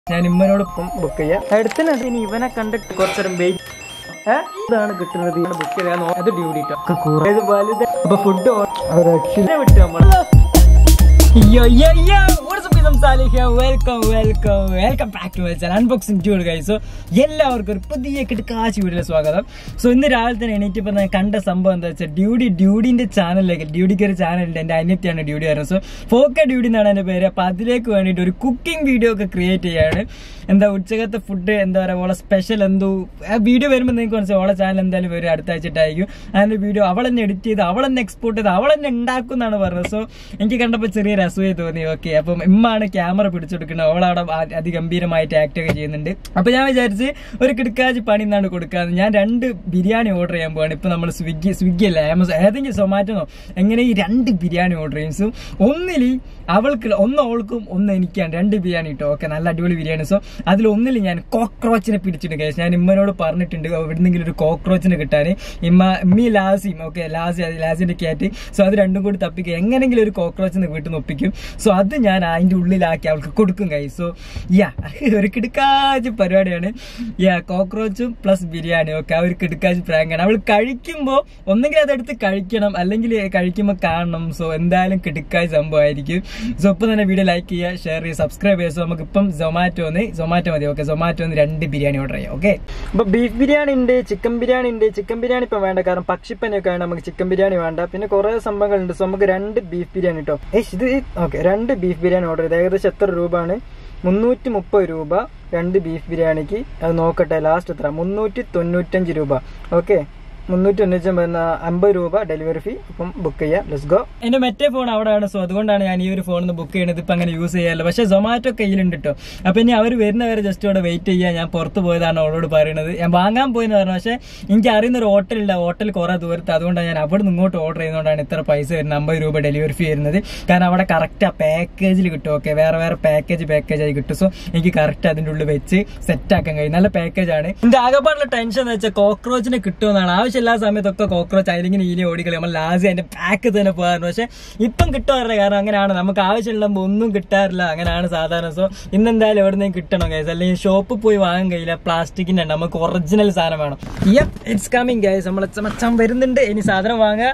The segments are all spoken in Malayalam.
ഞാൻ ഇമ്മനോടൊപ്പം ബുക്ക് ചെയ്യാം അടുത്തന്നെ ഇനി ഇവനെ കണ്ടിട്ട് കുറച്ചേരം വെയിറ്റ് ഏഹ് ഇതാണ് കിട്ടുന്നത് ബുക്ക് ചെയ്യാൻ അത് ഡ്യൂട്ടി ഇത് വലുത് അപ്പൊ ഫുഡ് വിട്ടു നമ്മൾ Yo, yo, yo! What's up, I'm Salih here. Welcome, welcome, welcome back to my channel. Unboxing tour, guys. So, എല്ലാവർക്കും ഒരു പുതിയ കിടക്കാശി വീഡിയോയിൽ സ്വാഗതം സോ ഇന്ന് രാവിലെ തന്നെ എണീറ്റപ്പോൾ ഞാൻ കണ്ട സംഭവം എന്താ വെച്ചാൽ ഡ്യൂഡി ഡ്യൂഡിന്റെ ചാനലിലേക്ക് ഡ്യൂഡിക്ക് ഒരു ചാനലുണ്ട് എൻ്റെ അനിയത്തിയാണ് ഡ്യൂഡി വരുന്നത് സോ ഫോക്ക ഡ്യൂഡി എന്നാണ് എൻ്റെ പേര് അപ്പോൾ അതിലേക്ക് വേണ്ടിയിട്ട് ഒരു കുക്കിംഗ് വീഡിയോ ഒക്കെ ക്രിയേറ്റ് ചെയ്യാണ് എന്താ ഉച്ചകത്തെ ഫുഡ് എന്താ പറയുക ഓളെ സ്പെഷ്യൽ എന്തോ ആ വീഡിയോ വരുമ്പോൾ നിങ്ങൾക്ക് മനസ്സിലാവും ഓളെ ചാനൽ എന്തായാലും വരും അടുത്ത ആഴ്ചട്ടായിരിക്കും അതിന്റെ വീഡിയോ അവൾ തന്നെ എഡിറ്റ് ചെയ്ത് അവൾ തന്നെ എക്സ്പോർട്ട് ചെയ്ത് അവൾ തന്നെ ഉണ്ടാക്കും എന്നാണ് പറഞ്ഞത് സോ എനിക്ക് കണ്ടപ്പോൾ ചെറിയൊരു അസൂയ തോന്നി ഓക്കെ അപ്പം ഇമ്മാണ് ക്യാമറ പിടിച്ചെടുക്കുന്നത് അവളവിടെ ആ- അതിഗംഭീരമായിട്ട് ആക്ട് ഒക്കെ ചെയ്യുന്നുണ്ട് അപ്പൊ ഞാൻ വിചാരിച്ച് ഒരു കിടക്കാജ് പണി എന്നാണ് കൊടുക്കാന്ന് ഞാൻ രണ്ട് ബിരിയാണി ഓർഡർ ചെയ്യാൻ പോവാണ് ഇപ്പൊ നമ്മൾ സ്വിഗ്ഗി സ്വിഗ്ഗി അല്ല ആമസോൺ ഏതെങ്കിലും സൊമാറ്റോന്നോ എങ്ങനെ ഈ രണ്ട് ബിരിയാണി ഓർഡർ ചെയ്യും സോ ഒന്നിൽ അവൾക്ക് ഒന്ന് അവൾക്കും ഒന്ന് എനിക്കാണ് രണ്ട് ബിരിയാണി കിട്ടും ഓക്കെ നല്ല അടിപൊളി ബിരിയാണി സോ അതിൽ ഒന്നിൽ ഞാൻ കോക്രോച്ചിനെ പിടിച്ചിട്ട് കേസ് ഞാൻ ഇമ്മനോട് പറഞ്ഞിട്ടുണ്ട് എവിടുന്നെങ്കിലും ഒരു കോക്രോച്ചിനെ കിട്ടാൻ ഇമ്മ ഇമ്മി ലാസിയും ഓക്കെ ലാസി ലാസിന്റെ ക്യാറ്റ് സോ അത് രണ്ടും കൂടി തപ്പിക്കുക എങ്ങനെങ്കിലും ഒരു കോക്രോച്ചിനെ വീട്ടിൽ നിന്ന് ഒപ്പിക്കും സോ അത് ഞാൻ അതിന്റെ ഉള്ളിലാക്കി അവൾക്ക് കൊടുക്കും കൈ സോ യാ ഒരു കിടക്കാച്ച് പരിപാടിയാണ് യാ കോക്രോച്ചും പ്ലസ് ബിരിയാണി ഓക്കെ ആ ഒരു കിടക്കാച്ച് പ്രാങ്കാണ് അവൾ കഴിക്കുമ്പോൾ ഒന്നെങ്കിൽ അതെടുത്ത് കഴിക്കണം അല്ലെങ്കിൽ കഴിക്കുമ്പോൾ കാണണം സോ എന്തായാലും കിടക്കാച്ച് സംഭവമായിരിക്കും സോ ഇപ്പം തന്നെ വീഡിയോ ലൈക്ക് ചെയ്യുക ഷെയർ ചെയ്യുക സബ്സ്ക്രൈബ് ചെയ്യുക സോ നമുക്ക് ഇപ്പം സൊമാറ്റോന്ന് സൊമാറ്റോ മതി ഓക്കെ സൊമാറ്റോന്ന് രണ്ട് ബിരിയാണി ഓർഡർ ചെയ്യാം ഓക്കെ അപ്പൊ ബീഫ് ബിരിയാണി ഉണ്ട് ചിക്കൻ ബിരിയാണി ഉണ്ട് ചിക്കൻ ബിരിയാണി ഇപ്പം വേണ്ട കാരണം പക്ഷിപ്പനിയൊക്കെ ആണ് നമുക്ക് ചിക്കൻ ബിരിയാണി വേണ്ട പിന്നെ കുറെ സംഭവങ്ങളുണ്ട് സോ നമുക്ക് രണ്ട് ബീഫ് ബിരിയാണി കേട്ടോ ഏയ് ഇത് ഓക്കെ രണ്ട് ബീഫ് ബിരിയാണി ഓർഡർ ചെയ്ത് ഏകദേശം എത്ര രൂപയാണ് മുന്നൂറ്റി മുപ്പത് രൂപ രണ്ട് ബീഫ് ബിരിയാണിക്ക് അത് നോക്കട്ടെ ലാസ്റ്റ് എത്ര മുന്നൂറ്റി തൊണ്ണൂറ്റഞ്ച് രൂപ ഓക്കെ മുന്നൂറ്റി തൊണ്ണൂറ്റി അമ്പത് രൂപ ഡെലിവറി ഫീ അപ്പം ബുക്ക് ചെയ്യാം ലെറ്റ്സ് ഗോ എന്റെ മറ്റേ ഫോൺ അവിടെയാണ് സോ അതുകൊണ്ടാണ് ഞാൻ ഈ ഒരു ഫോണിൽ നിന്ന് ബുക്ക് ചെയ്യുന്നത് ഇപ്പൊ അങ്ങനെ യൂസ് ചെയ്യാമല്ലോ പക്ഷേ സൊമാറ്റോ കയ്യിലുണ്ട് കേട്ടോ അപ്പൊ ഇനി അവർ വരുന്നവരെ ജസ്റ്റ് അവിടെ വെയിറ്റ് ചെയ്യാൻ ഞാൻ പുറത്ത് പോയതാണ് അവളോട് പറയുന്നത് ഞാൻ വാങ്ങാൻ പോയെന്ന് പറഞ്ഞു പക്ഷേ എനിക്ക് അറിയുന്ന ഒരു ഹോട്ടലില്ല ഹോട്ടൽ കുറെ ദൂരത്ത് അതുകൊണ്ടാണ് ഞാൻ അവിടെ നിന്ന് ഇങ്ങോട്ട് ഓർഡർ ചെയ്യുന്നതുകൊണ്ടാണ് ഇത്ര പൈസ വരുന്നത് അമ്പത് രൂപ ഡെലിവറി ഫീ വരുന്നത് കാരണം അവിടെ കറക്റ്റ് ആ പാക്കേജിൽ കിട്ടും ഓക്കെ വേറെ വേറെ പാക്കേജ് പാക്കേജ് ആയി കിട്ടും സോ എനിക്ക് കറക്റ്റ് അതിന്റെ ഉള്ളിൽ വെച്ച് സെറ്റ് ആക്കാൻ കഴിയും നല്ല പാക്കേജ് ആണ് എന്റെ ആകെപ്പാടുള്ള ടെൻഷൻ എന്ന് വെച്ചാൽ കോക്രോച്ചിനെ കിട്ടുമെന്നാണ് ആവശ്യമില്ലാത്ത സമയത്തൊക്കെ കോക്രോച്ച് അതിലിങ്ങനെ ഈലി ഓടിക്കളി നമ്മൾ ലാസ്റ്റ് അതിന്റെ പാക്ക് തന്നെ പോകാറുണ്ട് പക്ഷെ ഇപ്പം കിട്ടാറില്ല കാരണം അങ്ങനെയാണ് നമുക്ക് ആവശ്യമുള്ള ഒന്നും കിട്ടാറില്ല അങ്ങനെയാണ് സാധാരണ സോ ഇന്നെന്തായാലും എവിടെ നിന്ന് കിട്ടണം ഗൈസ് അല്ലെങ്കിൽ ഷോപ്പിൽ പോയി വാങ്ങാൻ കഴിയില്ല പ്ലാസ്റ്റിക്കിന്റെ ഉണ്ട് നമുക്ക് ഒറിജിനൽ സാധനം വേണം യപ്പ് ഇറ്റ്സ് കമ്മിങ് ഗൈസ് നമ്മളെ മച്ചാൻ വരുന്നുണ്ട് ഇനി സാധനം വാങ്ങുക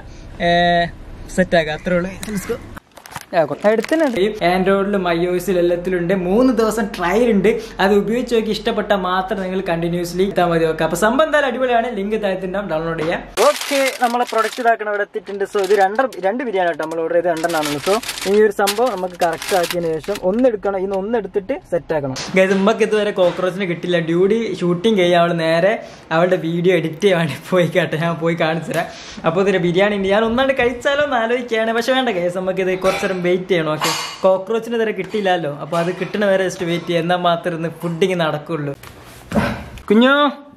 സെറ്റ് ആക്കുക അത്രേ ഉള്ളൂ Let's go. എടുത്തിട്ടുണ്ട് ആൻഡ്രോയിഡിലും ഐ ഒ എസിലും എല്ലാത്തിലും ഉണ്ട് മൂന്ന് ദിവസം ട്രയൽ ഉണ്ട് അത് ഉപയോഗിച്ച് നോക്കി ഇഷ്ടപ്പെട്ടാൽ മാത്രം നിങ്ങൾ കണ്ടിന്യൂസ്ലി ഇട്ടാൽ മതി ഓക്കെ അപ്പൊ സംഭവം എന്തായാലും അടിപൊളിയാണ് ലിങ്ക് താഴത്തിണ്ടാവും ഡൗൺലോഡ് ചെയ്യാം ഓക്കെ നമ്മളെ പ്രൊഡക്റ്റ് ഇതാക്കണം ഇവിടെ എത്തിയിട്ടുണ്ട് സോ ഇത് രണ്ട് രണ്ട് ബിരിയാണി കേട്ടോ നമ്മൾ ഓർഡർ ചെയ്ത് രണ്ടെണ്ണാണ് സോ ഈ ഒരു സംഭവം നമുക്ക് കറക്റ്റ് ആക്കിയതിന് ശേഷം ഒന്ന് എടുക്കണം ഇന്ന് ഒന്ന് എടുത്തിട്ട് സെറ്റ് ആക്കണം നമുക്ക് ഇതുവരെ കോക്രോച്ചിന് കിട്ടില്ല ഡ്യൂട്ടി ഷൂട്ടിംഗ് ചെയ്യാൻ അവൾ നേരെ അവളുടെ വീഡിയോ എഡിറ്റ് ചെയ്യാൻ വേണ്ടി പോയി കേട്ടെ ഞാൻ പോയി കാണിച്ചു തരാം അപ്പോൾ ഇതിന്റെ ബിരിയാണി ഉണ്ട് ഞാൻ ഒന്നാണ്ട് കഴിച്ചാലോ എന്ന് ആലോചിക്കുകയാണ് പക്ഷെ വേണ്ട കേസ് നമുക്ക് ഇത് കുറച്ചേരം വെയിറ്റ് ചെയ്യണം ഓക്കെ കോക്രോച്ചിന് ഇതുവരെ കിട്ടിയില്ലല്ലോ അപ്പോൾ അത് കിട്ടണ വരെ ജസ്റ്റ് വെയിറ്റ് ചെയ്യാം എന്നാൽ മാത്രം ഇന്ന് ഫുഡിങ് നടക്കുള്ളൂ കുഞ്ഞോ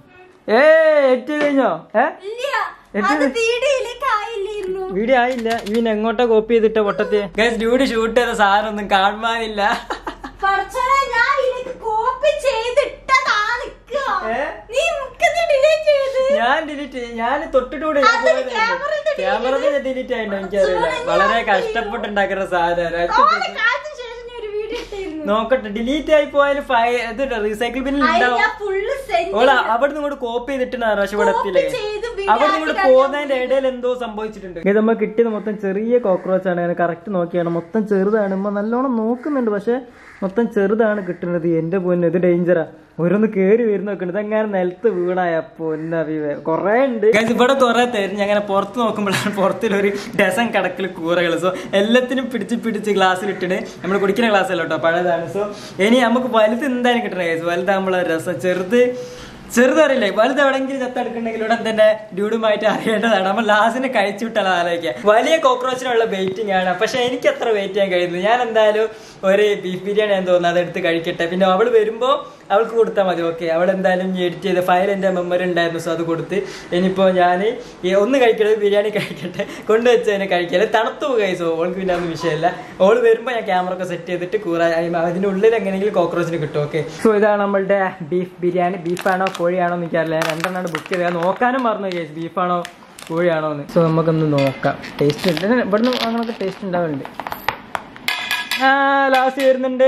ഏ എറ്റ് കഴിഞ്ഞോ ഏ ഇല്ല അത് വീഡിയോയിലേക്ക് ആയില്ലായിരുന്നു വീഡിയോ ആയില്ല ഇവൻ എങ്ങോട്ടാ കോപ്പി ചെയ്തിട്ട് പൊട്ടത്തെ ഗൈസ് ഡ്യൂട്ടി ഷൂട്ട് ചെയ്ത സാധനം ഒന്നും കാണുവാനില്ല കുറച്ചോടെ ഞാൻ ഇതിലേക്ക് കോപ്പി ചെയ്തിട്ടതാണ് ഏ? നീ മുക്കത്ത് ഡിലീറ്റ് ചെയ്ത് ഞാൻ ഡിലീറ്റ് ഞാൻ തൊട്ടിട്ടൂടെ അതൊരു camera ന്ന് ക്യാമറ എനിക്കറിയില്ല വളരെ കഷ്ടപ്പെട്ടുണ്ടാക്കുന്ന സാധനം ഓളെ കാലത്തിന് ശേഷം ഞാൻ ഒരു വീഡിയോ ഇട്ടായിരുന്നു നോക്കട്ടെ ഡിലീറ്റ് ആയി പോയാലും ഫൈ ഇത് റീസൈക്കിൾ ബിന്നിൽ ഉണ്ടാവും ഞാൻ ഫുള്ള് സെൻഡ് ഓള അവിടെ നിന്ന് കോപ്പി ചെയ്തിട്ടാണ് പക്ഷെ ഇവിടെ എത്തിയില്ലേ ചെയ്ത് അവിടെ നിന്ന് പോകുന്നതിന്റെ ഇടയിൽ എന്തോ സംഭവിച്ചിട്ടുണ്ട് ഇത് നമ്മൾ കിട്ടിയത് മൊത്തം ചെറിയ കോക്രോച്ച് ആണ് ഞാൻ കറക്റ്റ് നോക്കിയാണ് മൊത്തം ചെറുതാണ് ഉമ്മ നല്ലോണം നോക്കുന്നുണ്ട് പക്ഷെ മൊത്തം ചെറുതാണ് കിട്ടുന്നത് എന്റെ പൊന്ന് ഇത് ഡേഞ്ചറാ ഓരോന്ന് കേറി വരുന്ന നോക്കുന്നുണ്ട് ഇതെങ്ങനെ നിലത്ത് വീണായ പൊന്നറിവേ കൊറേ ഉണ്ട് Guys, ഇവിടെ കുറെ തരും അങ്ങനെ പുറത്ത് നോക്കുമ്പോഴാണ് പുറത്തിലൊരു ഡസൻ കടക്കിൽ കൂറകൾ സോ എല്ലാത്തിനും പിടിച്ച് പിടിച്ച് ഗ്ലാസ്സിൽ ഇട്ടിട്ട് നമ്മൾ കുടിക്കുന്ന ഗ്ലാസ് അല്ല കേട്ടോ പഴയതാണ് സോ ഇനി നമുക്ക് വലുത് എന്തായാലും കിട്ടണം ഗൈസ് വലുതാകുമ്പോൾ രസം ചെറുത് ചെറുതറിയില്ലേ വലുത് എവിടെങ്കിലും ചത്തെടുക്കണമെങ്കിൽ ഇവിടെ തന്നെ ഡ്യൂഡുമായിട്ട് അറിയേണ്ടതാണ് നമ്മൾ ലാസിനെ കഴിച്ചു വിട്ടാൽ ആലോചിക്കുക വലിയ കോക്രോച്ചിനുള്ള വെയിറ്റിംഗ് ആണ് പക്ഷെ എനിക്ക് അത്ര വെയിറ്റ് ചെയ്യാൻ കഴിയുന്നത് ഞാൻ എന്തായാലും ഒരു ബീഫ് ബിരിയാണി എന്ന് തോന്നുന്നു അതെടുത്ത് കഴിക്കട്ടെ പിന്നെ അവൾ വരുമ്പോൾ അവൾക്ക് കൊടുത്താൽ മതി ഓക്കെ അവൾ എന്തായാലും എഡിറ്റ് ചെയ്ത ഫയൽ എൻ്റെ മെമ്മറി ഉണ്ടായിരുന്നു സോ അത് കൊടുത്ത് ഇനിയിപ്പോൾ ഞാൻ ഈ ഒന്ന് കഴിക്കരുത് ബിരിയാണി കഴിക്കട്ടെ കൊണ്ടുവച്ച് തന്നെ കഴിക്കല് തണുത്തു പോകുക സോ ഓൾക്ക് പിന്നെ അതൊന്നും വിഷയമില്ല ഓൾ വരുമ്പോൾ ഞാൻ ക്യാമറ ഒക്കെ സെറ്റ് ചെയ്തിട്ട് കൂറ അതിൻ്റെ ഉള്ളിൽ എങ്ങനെയെങ്കിലും കോക്രോച്ചിന് കിട്ടും ഓക്കെ സോ ഇതാണ് നമ്മളുടെ ബീഫ് ബിരിയാണി ബീഫാണോ കോഴിയാണോ എന്ന് എനിക്കറിയില്ല ഞാൻ രണ്ടെണ്ണം ബുക്ക് ചെയ്തത് നോക്കാനും മറന്നു കേസ് ബീഫാണോ കോഴിയാണോ എന്ന് സോ നമുക്കൊന്ന് നോക്കാം ടേസ്റ്റ് ഉണ്ട് ഇവിടുന്ന് അങ്ങനൊക്കെ ടേസ്റ്റ് ഉണ്ടാവുന്നുണ്ട് ആ ലാസ്റ്റ് വരുന്നുണ്ട്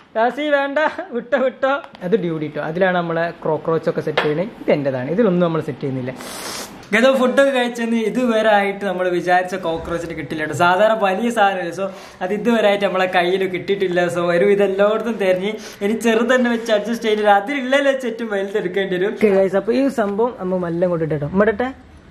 രാസി വേണ്ട വിട്ടോ വിട്ടോ അത് ഡ്യൂട്ടി കേട്ടോ അതിലാണ് നമ്മളെ ക്രോക്രോച്ച് ഒക്കെ സെറ്റ് ചെയ്യുന്നത് ഇത് എന്റേതാണ് ഇതിലൊന്നും നമ്മൾ സെറ്റ് ചെയ്യുന്നില്ല ഗതോ ഫുഡൊക്കെ കഴിച്ചെന്ന് ഇതുവരെ ആയിട്ട് നമ്മൾ വിചാരിച്ച കോക്രോച്ചിന് കിട്ടില്ല കേട്ടോ സാധാരണ വലിയ സാധനമല്ലേ സോ അത് ഇതുവരെ ആയിട്ട് നമ്മളെ കയ്യിൽ കിട്ടിയിട്ടില്ല സോ ഒരു ഇതെല്ലായിടത്തും തെരഞ്ഞ് ഇനി ചെറുത് തന്നെ വെച്ച് അഡ്ജസ്റ്റ് ചെയ്തിട്ട് അതിലില്ലല്ലോ ചുറ്റും വലുതെടുക്കേണ്ടി വരും ഗൈസ് അപ്പൊ ഈ സംഭവം നമ്മ മെല്ലെ കൊണ്ടിട്ടോ ഇമ്മടട്ടെ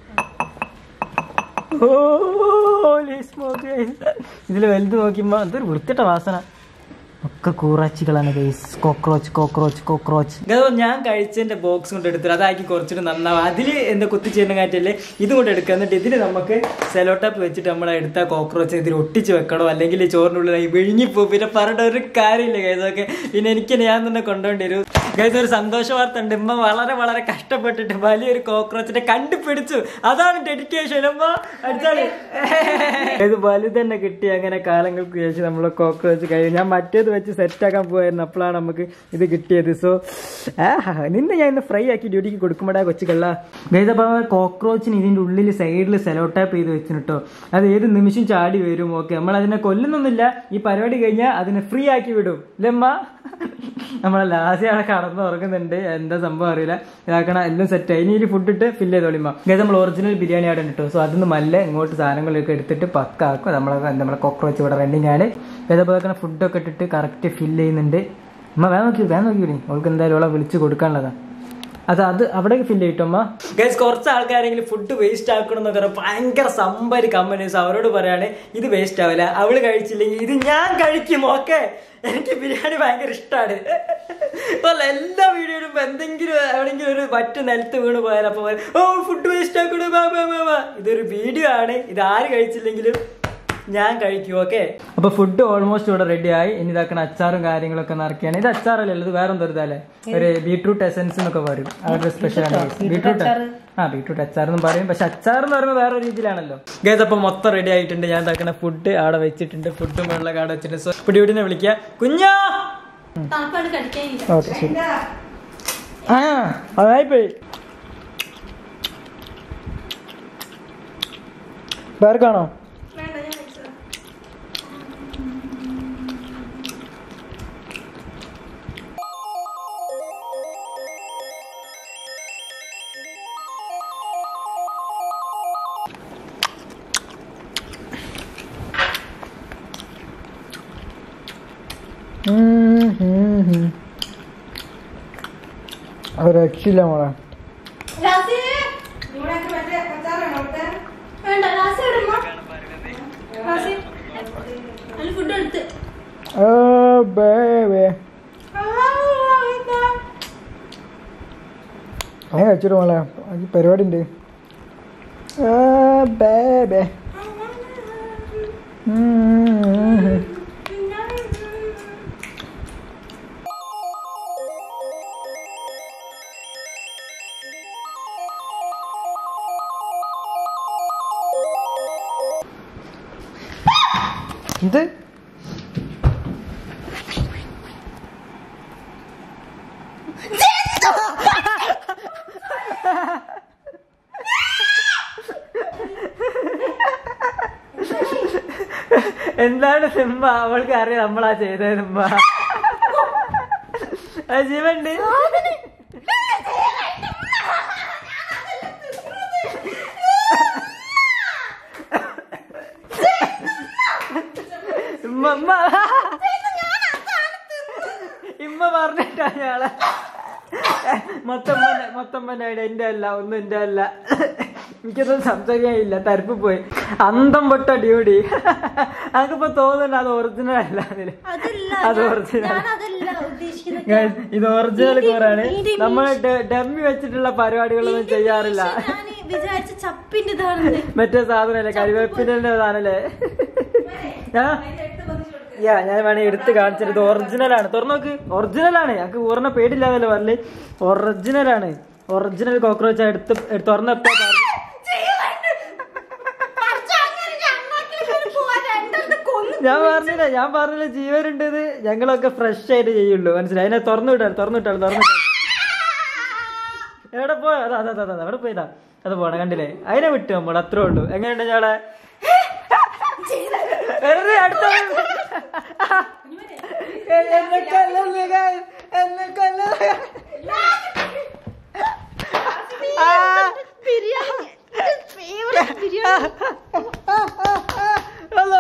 ഇതിൽ വലുത് നോക്കിയപ്പോ എന്തൊരു വൃത്തിട്ട വാസന ഒക്കെ കൂറാച്ചികളാണ് ഗൈസ് കോക്രോച്ച് കോക്രോച്ച് കോക്രോച്ച് ഞാൻ കഴിച്ചതിന്റെ ബോക്സ് കൊണ്ട് എടുത്തിട്ട് അതാക്കി കുറച്ചിട്ട് നന്നാവും അതിൽ എന്താ കുത്തിച്ചേരുന്ന കാറ്റല്ലേ ഇത് കൊണ്ട് എടുക്കുക എന്നിട്ട് ഇതിന് നമുക്ക് സെലോ ടാപ്പ് വെച്ചിട്ട് നമ്മൾ എടുത്ത കോക്രോച്ച് ഇതിൽ ഒട്ടിച്ച് വെക്കണോ അല്ലെങ്കിൽ ചോറിനുള്ളിൽ വിഴുങ്ങിപ്പോ പിന്നെ പറഞ്ഞ ഒരു കാര്യമില്ല ഗൈസ് ഓക്കെ പിന്നെ എനിക്ക് ഞാൻ തന്നെ കൊണ്ടുപോകേണ്ടി വരും ഗൈസ് ഒരു സന്തോഷ വാർത്ത ഉണ്ട് ഉമ്മ വളരെ വളരെ കഷ്ടപ്പെട്ടിട്ട് വലിയൊരു കോക്രോച്ചിനെ കണ്ടുപിടിച്ചു അതാണ് ഡെഡിക്കേഷൻ ഉമ്മ അടിച്ചാല് ഇത് വലുത് തന്നെ കിട്ടി അങ്ങനെ കാലങ്ങൾക്ക് ശേഷം നമ്മൾ കോക്രോച്ച് കഴിയും ഞാൻ മറ്റേത് വെച്ച് സെറ്റ് ആക്കാൻ പോയായിരുന്നു അപ്പോഴാണ് നമുക്ക് ഇത് കിട്ടിയത് സോ നിന്നെ ഞാൻ ഇന്ന് ഫ്രൈ ആക്കി ഡ്യൂട്ടിക്ക് കൊടുക്കുമ്പോഴാ കൊച്ചുകള്ള ഗൈസ് അപ്പോൾ കോക്രോച്ചിന് ഇതിന്റെ ഉള്ളിൽ സൈഡിൽ സെലോ ടാപ്പ് ചെയ്ത് വെച്ചിന് കേട്ടോ അത് ഏത് നിമിഷം ചാടി വരും ഓക്കെ നമ്മൾ അതിനെ കൊല്ലുന്നൊന്നുമില്ല ഈ പരിപാടി കഴിഞ്ഞാൽ അതിനെ ഫ്രീ ആക്കി വിടും ലമ്മ നമ്മളെ ലാസ്റ്റ് ആളെ കടന്ന് ഉറങ്ങുന്നുണ്ട് എന്താ സംഭവം അറിയില്ല ഇതാക്കണ എല്ലാം സെറ്റ് ആയി ഇനി ഒരു ഫുഡ് ഇട്ട് ഫില്ല് ചെയ്തോളിമ്മ ഗൈസ് നമ്മൾ ഒറിജിനൽ ബിരിയാണി അവിടെ കിട്ടും സോ അതിന് മല്ല ഇങ്ങോട്ട് സാധനങ്ങളൊക്കെ എടുത്തിട്ട് പക്കാക്കും നമ്മളെ നമ്മളെ കോക്രോച്ച് ഇവിടെ റണ്ണിങ് ആണ് ഇതേപോലെ ഫുഡൊക്കെ ഇട്ടിട്ട് കറക്റ്റ് ഫില്ല് ചെയ്യുന്നുണ്ട് അമ്മ വേഗം നോക്കി വേഗം നോക്കി അവൾക്ക് എന്തായാലും അവളെ വിളിച്ച് കൊടുക്കാനുള്ളതാ അത് അത് അവിടെ ഫില്ല് ചെയ്തിട്ടമ്മ ഗൈസ് കുറച്ച് ആൾക്കാരെങ്കിലും ഫുഡ് വേസ്റ്റ് ആക്കണം എന്നൊക്കെ പറഞ്ഞാൽ ഭയങ്കര സമ്പരി കമ്പനീസ് അവരോട് പറയാണ് ഇത് വേസ്റ്റ് ആവില്ല അവള് കഴിച്ചില്ലെങ്കിൽ ഇത് ഞാൻ കഴിക്കും ഓക്കെ എനിക്ക് ബിരിയാണി ഭയങ്കര ഇഷ്ടമാണ് അല്ല എല്ലാ വീഡിയോയിലും എന്തെങ്കിലും എവിടെയെങ്കിലും ഒരു മറ്റു നിലത്ത് വീണ് പോയാൽ അപ്പൊ പറയും, ഓ ഫുഡ് വേസ്റ്റ് ആക്കണു ബാ ബാ ബാ ബാ ഇതൊരു വീഡിയോ ആണ് ഇത് ആര് കഴിച്ചില്ലെങ്കിലും ഞാൻ കഴിക്കും ഓക്കെ അപ്പൊ ഫുഡ് ഓൾമോസ്റ്റ് ഇവിടെ റെഡി ആയി ഇനി ഇതാക്കണ അച്ചാറും കാര്യങ്ങളൊക്കെ നിറക്കിയാണ് ഇത് അച്ചാറല്ലേ ഇത് വേറെ എന്തോ ഇതല്ലേ ഒരു ബീട്രൂട്ട് എസൻസ് എന്നൊക്കെ പറയും അവരുടെ സ്പെഷ്യൽ ആണ് ബീട്രൂട്ട് ആ ബീട്രൂട്ട് അച്ചാർ എന്നും പറയും പക്ഷെ അച്ചാർ എന്ന് പറയുന്നത് വേറെ രീതിയിലാണല്ലോ ഗേസ് അപ്പൊ മൊത്തം റെഡി ആയിട്ടുണ്ട് ഞാൻ ഇതാക്കണ ഫുഡ് അവിടെ വെച്ചിട്ടുണ്ട് ഫുഡും വെള്ളമൊക്കെ അവിടെ വെച്ചിട്ടുണ്ട് സോ ഇപ്പൊ ഡ്യൂട്ടിനെ വിളിക്കുക കുഞ്ഞാ തണുപ്പാണ് കടിക്കാനില്ല ഓക്കെ ശരി ആ അതായിപ്പോയി പേർക്കാണോ വേണ്ട ഞാൻ കഴിച്ചതാ. ഒരു രക്ഷയില്ല മോളെ രാസി വേണ്ട രാസി ഇടുമ്മ രാസി അതിൽ ഫുഡ് എടുത്ത് ഓ ബേബേ അങ്ങനെ കഴിച്ചിട്ട് മോളെ ഈ പരിപാടി ഉണ്ട് ബേബേ ഇത് എന്താണ് സിംബ അവൾക്ക് അറിയാം നമ്മളാ ചെയ്തത് സിംബ ജീവണ്ട് ഇമ്മ ഇമ്മ ഇമ്മ പറഞ്ഞിട്ടാ ഞാളെ മൊത്തം മൊത്തം എന്റെ അല്ല ഒന്നും എന്റെ അല്ല എനിക്കൊന്നും സംസാരിക്കാനില്ല തരപ്പ് പോയി അന്തം പൊട്ട ഡ്യൂടി എനിക്കിപ്പോ തോന്നുന്നുണ്ട് അത് ഒറിജിനൽ അല്ല അതില് അതല്ല അത് ഞാൻ- original. ഞാൻ അതല്ല ഉദ്ദേശിക്കുന്നത് Guys, ഇത് ഒറിജിനൽ ഇത് കോറാണ് ഇത് നമ്മൾ ഡമ്മി വെച്ചിട്ടുള്ള പരിപാടികളൊന്നും ചെയ്യാറില്ല ഞാൻ വിചാരിച്ച ചപ്പിന്റെ ഇതാണെന്ന് മറ്റേ സാധനല്ലേ കരിവേപ്പിന്റെ സാധനല്ലേ ആ? യാ ഞാൻ വേണേ എടുത്ത് കാണിച്ചത് ഇത് ഒറിജിനൽ ആണ് തുറന്നു നോക്ക് ഒറിജിനൽ ആണ് ഞങ്ങക്ക് പൂർണ്ണ പേടില്ലാന്നല്ലേ പറഞ്ഞേ ഒറിജിനൽ ആണ് ഒറിജിനൽ കോക്രോച്ച് എടുത്ത് എടുത്ത് തുറന്നപ്പോ പറഞ്ഞു ഞാൻ പറഞ്ഞില്ല ഞാൻ പറഞ്ഞില്ല ജീവനുണ്ട് ഇത് ഞങ്ങളൊക്കെ ഫ്രഷ് ആയിട്ട് ചെയ്യുള്ളൂ മനസ്സിലായി അതിനെ തുറന്നു വിട്ടാണ് തുറന്നു വിട്ടാണ് തുറന്നു വിട്ടാണ് എവിടെ പോയോ അതാ അതാ അതാ അവിടെ പോയതാ അത് പോണ കണ്ടില്ലേ അതിനെ വിട്ടു നമ്മൾ അത്രേ ഉള്ളൂ എങ്ങനെയുണ്ട് ഞാടെ വെറുതെ അടുത്ത എന്നെ കൊല്ലുന്നു guys. എന്നെ കൊല്ലുന്നു ആ. ബിരിയാണി ഫേവറേറ്റ് ബിരിയാണി ഹലോ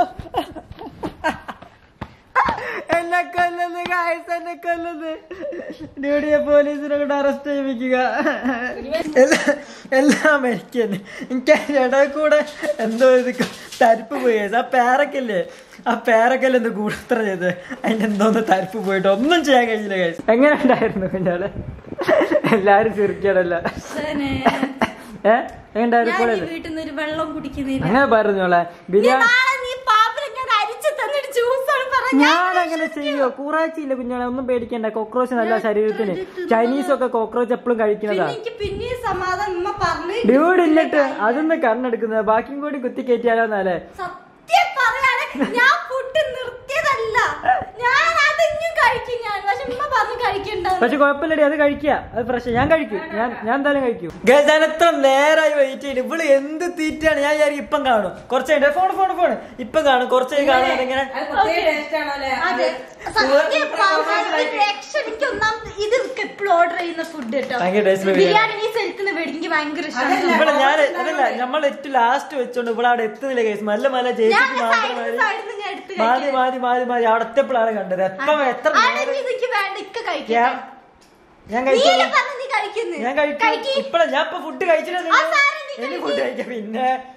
എന്നെ കൊല്ലുന്നു ഗായ്സ് എന്നെ കൊല്ലുന്നു ഡ്യൂട്ടിയെ പോലീസിനെ കൊണ്ട് അറസ്റ്റ് ചെയ്യിപ്പിക്കുക എല്ലാ- എല്ലാം എനിക്ക് തന്നെ എനിക്ക് അതിന്റെ ഇടയിൽ കൂടെ എന്തോ ഇത് തരിപ്പ് പോയി guys. ആ പേരക്കല്ലേ ആ പേരക്കല്ല എന്ത് കൂടത്ര ചെയ്ത് അതിന്റെ എന്തോന്ന് തരിപ്പ് പോയിട്ട് ഒന്നും ചെയ്യാൻ കഴിഞ്ഞില്ല ഗൈസ് എങ്ങനെ ഉണ്ടായിരുന്നു കുഞ്ഞാള് എല്ലാരും ചിരിക്കണല്ല ഏ എങ്ങനെയുണ്ടായിരുന്നു ഞാൻ ഈ കോളേജ് വീട്ടിൽ നിന്ന് ഒരു വെള്ളം കുടിക്കുന്നില്ല അങ്ങനെ പറഞ്ഞോളെ നീ ബിരിയാണി നാളെ നീ പാപ്പിനെ ഞാൻ അരിച്ചു തന്നിട്ട് ജ്യൂസാണ് പറഞ്ഞ ഞാൻ അങ്ങനെ ചെയ്യോ കൂറാച്ചില്ല കുഞ്ഞാളെ ഒന്നും പേടിക്കണ്ട കോക്രോച്ച് നല്ല ശരീരത്തിന് ചൈനീസ് ഒക്കെ കോക്രോച്ച് എപ്പോഴും കഴിക്കുന്നതാ എനിക്ക് പിന്നെയും സമാധാനം ഉമ്മ പറഞ്ഞു ഡ്യൂഡ് ഇന്നിട്ട് അതൊന്ന് കണ്ണെടുക്കുന്നത് ബാക്കിയും കൂടി കുത്തി കയറ്റിയാലോന്നല്ലേ സത്യം പറയാണ് ഞാൻ ഫുഡ് നിർത്തിയതല്ല ഞാൻ അതിഞ്ഞും കഴിക്കും ഞാൻ പക്ഷെ ഉമ്മ പറഞ്ഞു കഴിക്കണ്ട പക്ഷെ കുഴപ്പമില്ലടി അത് കഴിക്കുക അത് ഫ്രഷ് ഞാൻ കഴിക്കും ഞാൻ ഞാൻ എന്തായാലും കഴിക്കും ഗൈസ് ഞാൻ എത്ര നേരമായി വെയിറ്റ് ചെയ്യുന്നു ഇവള് എന്ത് തീറ്റാണ് ഞാൻ വിചാരിക്കും ഇപ്പം കാണും കുറച്ച് കഴിഞ്ഞിട്ട് ഫോൺ ഫോൺ ഫോൺ ഇപ്പം കാണും കുറച്ച് കഴിഞ്ഞ് കാണുന്നത് ഇങ്ങനെ അതെ സത്യം പറഞ്ഞാൽ ഈ രക്ഷ എനിക്ക് ഒന്നാമത് ഇത് എപ്പോഴും ഓർഡർ ചെയ്യുന്ന ഫുഡ് കേട്ടോ ഭയങ്കര taste ഉള്ള ബിരിയാണി. ബിരിയാണി ഈ സ്ഥലത്ത് നിന്ന് മേടിക്കും ഭയങ്കര ഇഷ്ടമാണ് ഇവിടെ ഞാൻ അതല്ല നമ്മൾ ഏറ്റവും ലാസ്റ്റ് വെച്ചോണ്ട് ഇവിടെ അവിടെ എത്തുന്നില്ല കേസ് മല്ല മല്ല ഞാൻ ചേച്ചിക്ക് മാത്രം സൈഡിൽ മതി. സൈഡിൽ ഞാൻ എടുത്ത് മാതി കഴിക്കാം മാതി മാതി മാതി അവിടെ എത്തിയപ്പോഴാണ് കണ്ടത് എപ്പം എത്ര നേരം എനിക്ക് വേണ്ട ഇക്ക ഞാൻ കഴിക്കാം ഞാൻ നീ കഴിച്ചു പറഞ്ഞു നീ കഴിക്കുന്നു ഞാൻ കഴിക്കും ഇപ്പഴാ ഞാൻ ഇപ്പൊ ഫുഡ് കഴിച്ചിട്ട് ആ സാധനം നീ എനിക്ക് ഫുഡ് കഴിക്കാം പിന്നെ